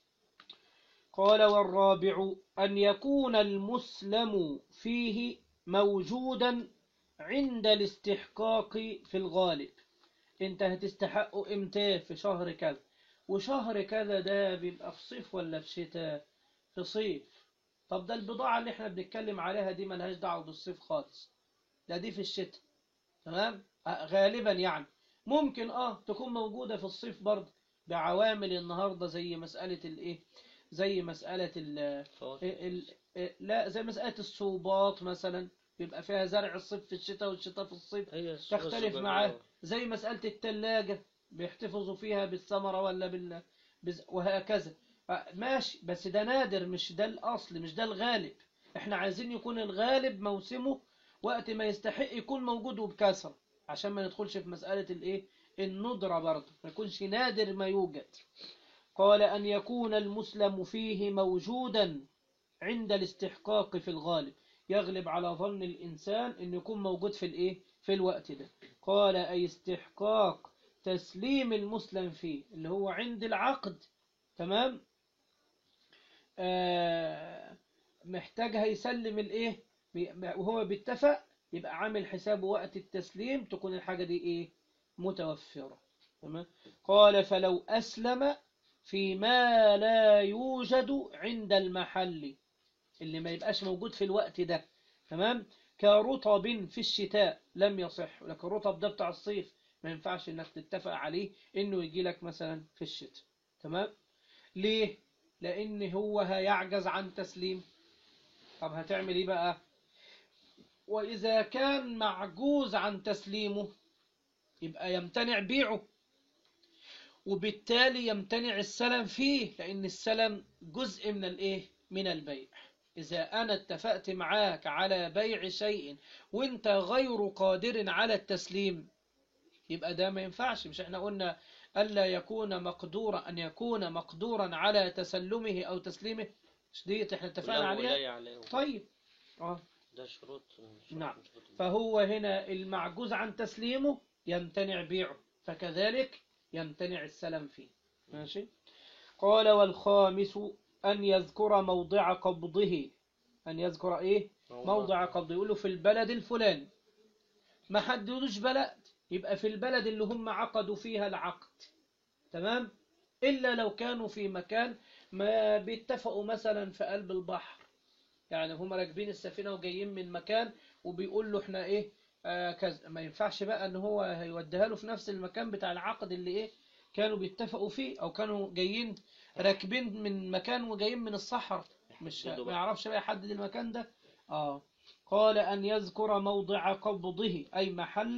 S1: قال والرابع أن يكون المسلم فيه موجودا عند الاستحقاق في الغالب انت هتستحقه امتى في شهر كذا وشهر كذا ده بيبقى في صيف ولا في شتاء في صيف طب ده البضاعة اللي احنا بنتكلم عليها دي ملهاش دعوة بالصيف خالص ده دي في الشتاء تمام آه، غالبا يعني ممكن اه تكون موجودة في الصيف برضه بعوامل النهاردة زي مسألة الايه زي مسألة ال
S2: فواكه.
S1: ال- ال- لا زي مسألة الصوبات مثلا بيبقى فيها زرع الصيف في الشتاء والشتاء في الصيف
S2: هي
S1: تختلف
S2: السوبر
S1: معاه
S2: ماركت.
S1: زي مسألة التلاجة بيحتفظوا فيها بالثمرة ولا بال بز- وهكذا آه، ماشي بس ده نادر مش ده الأصل مش ده الغالب احنا عايزين يكون الغالب موسمه وقت ما يستحق يكون موجود وبكثرة عشان ما ندخلش في مسألة الايه الندرة برضه ما يكونش نادر ما يوجد قال أن يكون المسلم فيه موجودا عند الاستحقاق في الغالب يغلب على ظن الإنسان أن يكون موجود في الإيه في الوقت ده قال أي استحقاق تسليم المسلم فيه اللي هو عند العقد تمام آه محتاج هيسلم الإيه بي- وهو بيتفق يبقى عامل حسابه وقت التسليم تكون الحاجة دي إيه متوفرة تمام قال فلو أسلم فيما لا يوجد عند المحل اللي ما يبقاش موجود في الوقت ده تمام كرطب في الشتاء لم يصح لكن الرطب ده بتاع الصيف ما ينفعش انك تتفق عليه انه يجي لك مثلا في الشتاء تمام ليه لان هو هيعجز عن تسليم طب هتعمل ايه بقى واذا كان معجوز عن تسليمه يبقى يمتنع بيعه وبالتالي يمتنع السلم فيه لأن السلم جزء من الإيه؟ من البيع إذا أنا اتفقت معاك على بيع شيء وأنت غير قادر على التسليم يبقى ده ما ينفعش مش احنا قلنا ألا يكون مقدورا أن يكون مقدورا على تسلمه أو تسليمه مش دي احنا اتفقنا
S2: ولا
S1: عليها
S2: ولاية عليه
S1: طيب آه.
S2: ده شروط شروط
S1: نعم.
S2: من شروط البيع.
S1: فهو هنا المعجوز عن تسليمه يمتنع بيعه فكذلك يمتنع السلم فيه ماشي قال والخامس أن يذكر موضع قبضه أن يذكر إيه موضع قبضه يقول له في البلد الفلاني ما حددوش بلد يبقى في البلد اللي هم عقدوا فيها العقد تمام إلا لو كانوا في مكان ما بيتفقوا مثلا في قلب البحر يعني هم راكبين السفينة وجايين من مكان وبيقول له احنا ايه آه كذا ما ينفعش بقى ان هو هيوديها له في نفس المكان بتاع العقد اللي ايه كانوا بيتفقوا فيه او كانوا جايين راكبين من مكان وجايين من الصحراء مش
S2: يحددوا
S1: ما
S2: بقى.
S1: يعرفش بقى يحدد المكان ده اه قال ان يذكر موضع قبضه اي محل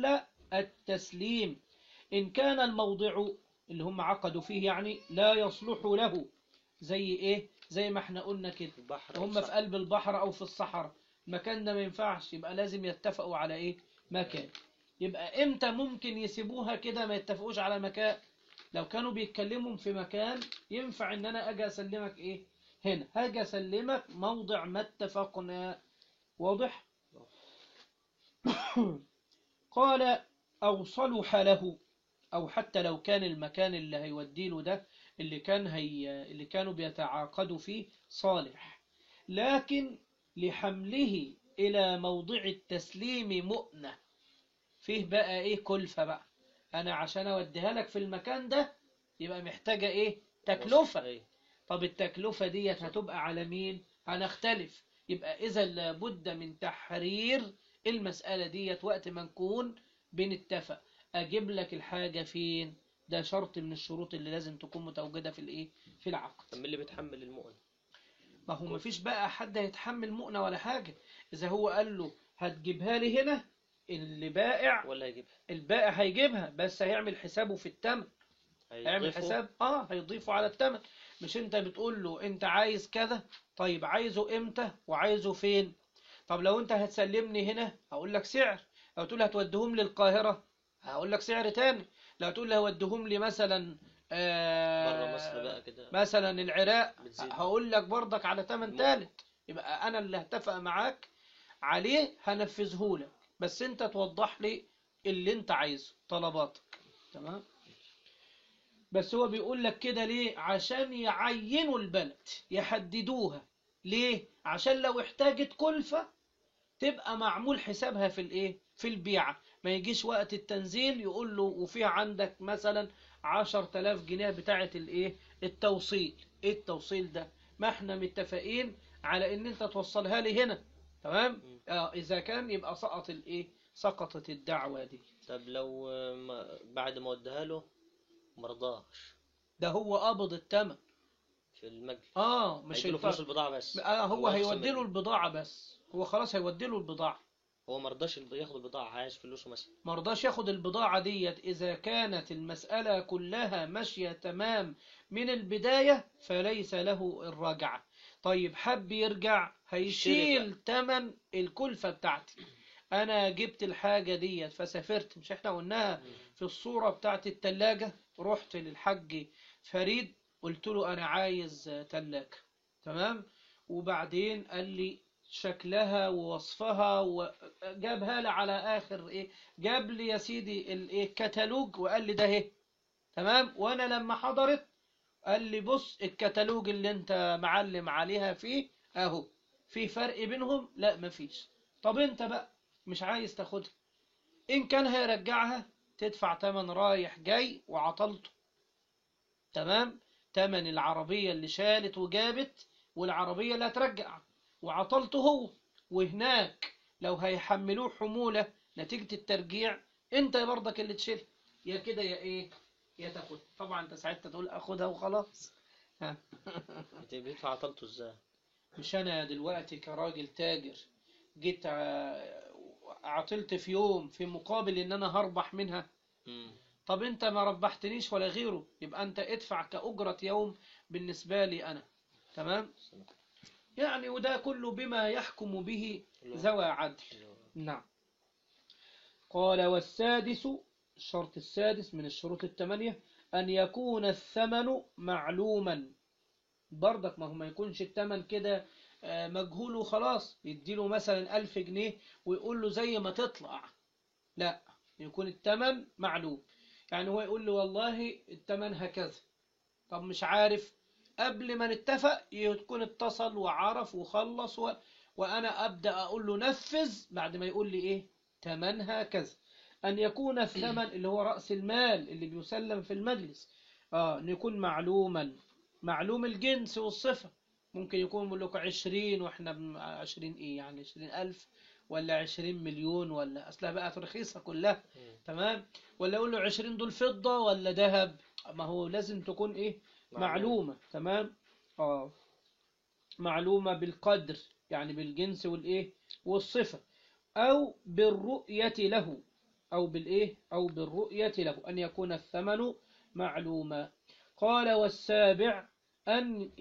S1: التسليم إن كان الموضع اللي هم عقدوا فيه يعني لا يصلح له زي إيه زي ما احنا قلنا كده
S2: البحر أو
S1: هم في
S2: الصحراء.
S1: قلب البحر أو في الصحراء المكان ده ما ينفعش يبقى لازم يتفقوا على إيه مكان يبقى إمتى ممكن يسيبوها كده ما يتفقوش على مكان لو كانوا بيتكلموا في مكان ينفع إن أنا أجي أسلمك إيه هنا هاجي أسلمك موضع ما اتفقنا واضح قال أو صلح له أو حتى لو كان المكان اللي هيوديله ده اللي كان هي اللي كانوا بيتعاقدوا فيه صالح لكن لحمله إلى موضع التسليم مؤنة فيه بقى إيه كلفة بقى أنا عشان أوديها لك في المكان ده يبقى محتاجة إيه تكلفة
S2: أي.
S1: طب التكلفة ديت هتبقى على مين هنختلف يبقى إذا لابد من تحرير المسألة ديت وقت ما نكون بنتفق أجيب لك الحاجة فين ده شرط من الشروط اللي لازم تكون متواجدة في الإيه في العقد
S2: طب مين اللي بيتحمل المؤن
S1: ما هو مفيش بقى حد هيتحمل مؤنة ولا حاجة إذا هو قال له هتجيبها لي هنا اللي بائع
S2: ولا يجيبها
S1: البائع هيجيبها بس هيعمل حسابه في التمن اعمل
S2: هيضيفوا؟
S1: حساب اه هيضيفه على الثمن مش انت بتقول له انت عايز كذا طيب عايزه امتى وعايزه فين طب لو انت هتسلمني هنا هقول لك سعر لو تقول هتوديهم لي القاهرة هقول لك سعر تاني لو تقول لي هوديهم لي مثلا آه
S2: بره مصر بقى كده
S1: مثلا العراق
S2: بتزيد.
S1: هقول لك برضك على ثمن
S2: الم-
S1: ثالث يبقى انا اللي هتفق معاك عليه هنفذه لك بس انت توضح لي اللي انت عايزه طلباتك تمام بس هو بيقول لك كده ليه عشان يعينوا البلد يحددوها ليه عشان لو احتاجت كلفة تبقى معمول حسابها في الايه في البيعة ما يجيش وقت التنزيل يقول له وفي عندك مثلا عشر تلاف جنيه بتاعة الايه التوصيل ايه التوصيل ده ما احنا متفقين على ان انت توصلها لي هنا تمام اه اذا كان يبقى سقط الايه سقطت الدعوة دي
S2: طب لو آه، ما بعد ما وديها له مرضاش
S1: ده هو قبض الثمن
S2: في المجلس
S1: اه مش
S2: هيديله
S1: الفرق.
S2: فلوس البضاعة بس
S1: آه هو
S2: يخصم
S1: هيودي له
S2: منه.
S1: البضاعة بس هو خلاص هيودي له البضاعة
S2: هو مرضاش الب- ياخد البضاعة عايز فلوسه مثلا
S1: مرضاش ياخد البضاعة ديت إذا كانت المسألة كلها ماشية تمام من البداية فليس له الرجعة طيب حب يرجع هيشيل تمن الكلفة بتاعتي أنا جبت الحاجة ديت فسافرت مش احنا قلناها في الصورة بتاعت التلاجة رحت للحج فريد قلت له أنا عايز تلاجة تمام وبعدين قال لي شكلها ووصفها وجابها لي على آخر إيه جاب لي يا سيدي الإيه الكتالوج وقال لي ده اهي تمام وأنا لما حضرت قال لي بص الكتالوج اللي أنت معلم عليها فيه أهو في فرق بينهم لا مفيش طب أنت بقى مش عايز تاخدها إن كان هيرجعها تدفع تمن رايح جاي وعطلته تمام تمن العربية اللي شالت وجابت والعربية اللي هترجع وعطلته هو وهناك لو هيحملوه حمولة نتيجة الترجيع انت برضك اللي تشيل يا كده يا ايه يا تاخد طبعا انت ساعتها تقول اخدها وخلاص ها.
S2: بت- بيدفع عطلته ازاي
S1: مش انا دلوقتي كراجل تاجر جيت ع- عطلت في يوم في مقابل ان انا هربح منها
S2: مم.
S1: طب انت ما ربحتنيش ولا غيره يبقى انت ادفع كأجرة يوم بالنسبة لي انا تمام يعني وده كله بما يحكم به ذوى عدل نعم قال والسادس الشرط السادس من الشروط الثمانية أن يكون الثمن معلوما برضك ما هو ما يكونش الثمن كده آه، مجهول وخلاص يديله مثلا ألف جنيه ويقول له زي ما تطلع لا يكون الثمن معلوم يعني هو يقول له والله الثمن هكذا طب مش عارف قبل ما نتفق يكون اتصل وعرف وخلص و... وأنا أبدأ أقول له نفذ بعد ما يقول لي إيه تمنها كذا أن يكون الثمن اللي هو رأس المال اللي بيسلم في المجلس آه أن يكون معلوما معلوم الجنس والصفة ممكن يكون بيقول لكم عشرين وإحنا بم- عشرين إيه يعني عشرين ألف ولا عشرين مليون ولا أصلها بقت رخيصة كلها
S2: مم.
S1: تمام ولا أقول له عشرين دول فضة ولا ذهب ما هو لازم تكون إيه معلومة تمام آه معلومة بالقدر يعني بالجنس والإيه والصفة أو بالرؤية له أو بالإيه أو بالرؤية له أن يكون الثمن معلوما قال والسابع أن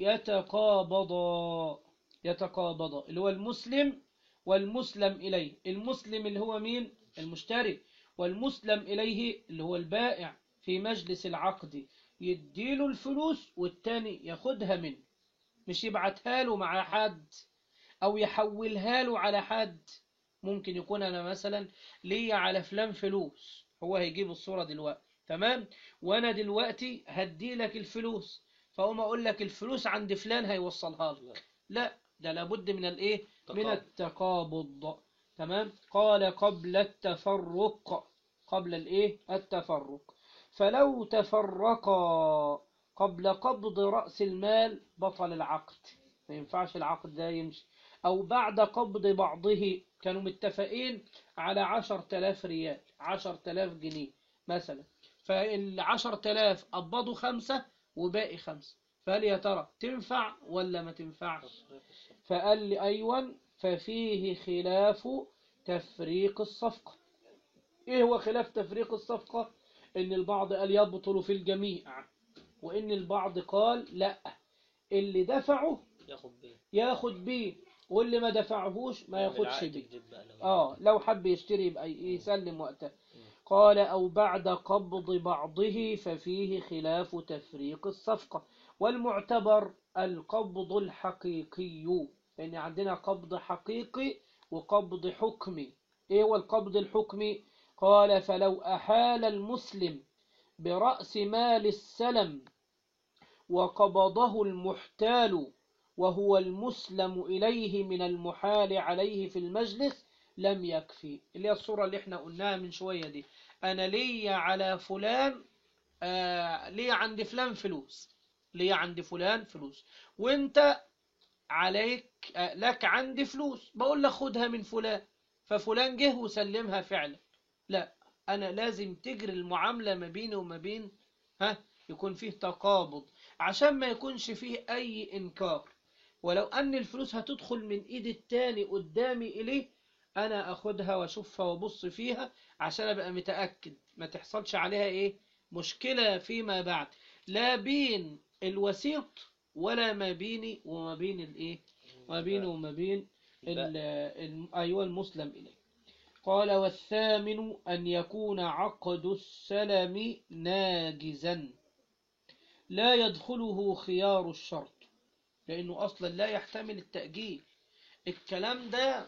S1: يتقابضا يتقابضا اللي هو المسلم والمسلم إليه المسلم اللي هو مين المشتري والمسلم إليه اللي هو البائع في مجلس العقد يديله الفلوس والتاني ياخدها منه مش يبعتها له مع حد أو يحولها له على حد ممكن يكون أنا مثلا ليا على فلان فلوس هو هيجيب الصورة دلوقتي تمام وأنا دلوقتي هدي لك الفلوس فأقوم أقول لك الفلوس عند فلان هيوصلها لك لا ده لابد من الإيه من
S2: تقابض.
S1: التقابض تمام قال قبل التفرق قبل الإيه التفرق فلو تفرقا قبل قبض رأس المال بطل العقد ما ينفعش العقد ده يمشي أو بعد قبض بعضه كانوا متفقين على عشر تلاف ريال عشر تلاف جنيه مثلا فالعشر تلاف قبضوا خمسة وباقي خمسة فهل يا ترى تنفع ولا ما تنفعش فقال لي أيوة ففيه خلاف تفريق الصفقة إيه هو خلاف تفريق الصفقة إن البعض قال يبطل في الجميع وإن البعض قال لا اللي دفعه
S2: ياخد بيه
S1: ياخد بيه واللي ما دفعهوش ما ياخدش
S2: بالعقد
S1: بيه
S2: يجيب بقى لو-
S1: اه لو حب يشتري يبقى يسلم وقتها قال أو بعد قبض بعضه ففيه خلاف تفريق الصفقة والمعتبر القبض الحقيقي لأن عندنا قبض حقيقي وقبض حكمي إيه هو القبض الحكمي قال فلو أحال المسلم برأس مال السلم وقبضه المحتال وهو المسلم إليه من المحال عليه في المجلس لم يكفي اللي هي الصورة اللي احنا قلناها من شوية دي أنا ليا على فلان آه ليا عند فلان فلوس ليا عند فلان فلوس وانت عليك آه لك عندي فلوس بقول لك خدها من فلان ففلان جه وسلمها فعلا لا أنا لازم تجري المعاملة ما بيني وما بين ها يكون فيه تقابض عشان ما يكونش فيه أي إنكار ولو أن الفلوس هتدخل من إيد التاني قدامي إليه أنا أخدها وأشوفها وأبص فيها عشان أبقى متأكد ما تحصلش عليها إيه مشكلة فيما بعد لا بين الوسيط ولا ما بيني وما بين الإيه ما بيني وما بين ال- ال- أيوة المسلم إليه قال والثامن أن يكون عقد السلم ناجزا لا يدخله خيار الشرط لأنه أصلا لا يحتمل التأجيل الكلام ده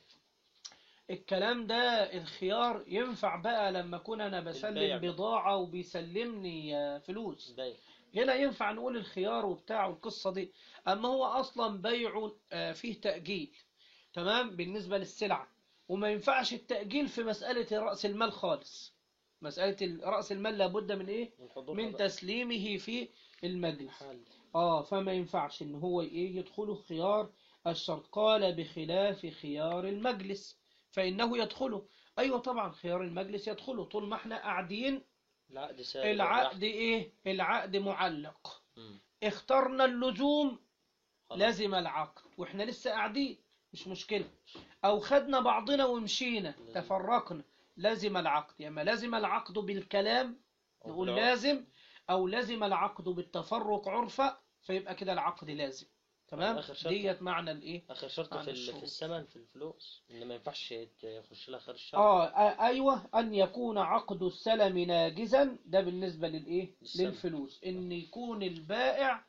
S1: الكلام ده الخيار ينفع بقى لما أكون أنا
S2: البيع
S1: بسلم
S2: بقى.
S1: بضاعة وبيسلمني آه، فلوس
S2: باين
S1: هنا ينفع نقول الخيار وبتاع والقصة دي أما هو أصلا بيع آه، فيه تأجيل تمام بالنسبة للسلعة وما ينفعش التأجيل في مسألة رأس المال خالص مسألة ال- رأس المال لابد من إيه
S2: من حضور
S1: من تسليمه في المجلس
S2: حال
S1: آه فما ينفعش إن هو إيه يدخله خيار الشرط قال بخلاف خيار المجلس فإنه يدخله أيوة طبعا خيار المجلس يدخله طول ما احنا قاعدين
S2: العقد ساري
S1: العقد إيه العقد معلق
S2: مم.
S1: اخترنا اللزوم
S2: خلاص.
S1: لازم العقد واحنا لسه قاعدين مش مشكلة او خدنا بعضنا ومشينا
S2: لازم.
S1: تفرقنا لازم العقد يا اما لازم العقد بالكلام
S2: أو
S1: نقول
S2: بالعرف.
S1: لازم او لازم العقد بالتفرق عرفة فيبقى كده العقد لازم تمام
S2: آخر شرط.
S1: ديت معنى الايه
S2: اخر شرط
S1: عن
S2: في ال-
S1: الشروط.
S2: في الثمن في الفلوس ان ما ينفعش يت- يخش لها خير الشرط
S1: اه آه، ايوه ان يكون عقد السلم ناجزا ده بالنسبة للايه
S2: للسلم.
S1: للفلوس ان يكون البائع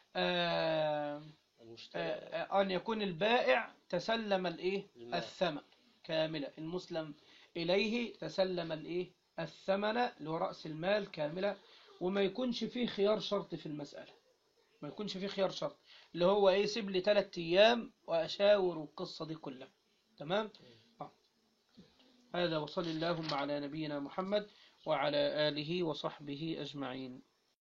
S1: آه
S2: المشتري
S1: آه، أن يكون البائع تسلم الإيه
S2: المال.
S1: الثمن كاملة المسلم إليه تسلم الإيه الثمن اللي هو رأس المال كاملة وما يكونش فيه خيار شرط في المسألة ما يكونش فيه خيار شرط اللي هو إيه سيب لي ثلاث أيام وأشاور القصة دي كلها تمام آه. هذا وصل اللهم على نبينا محمد وعلى آله وصحبه أجمعين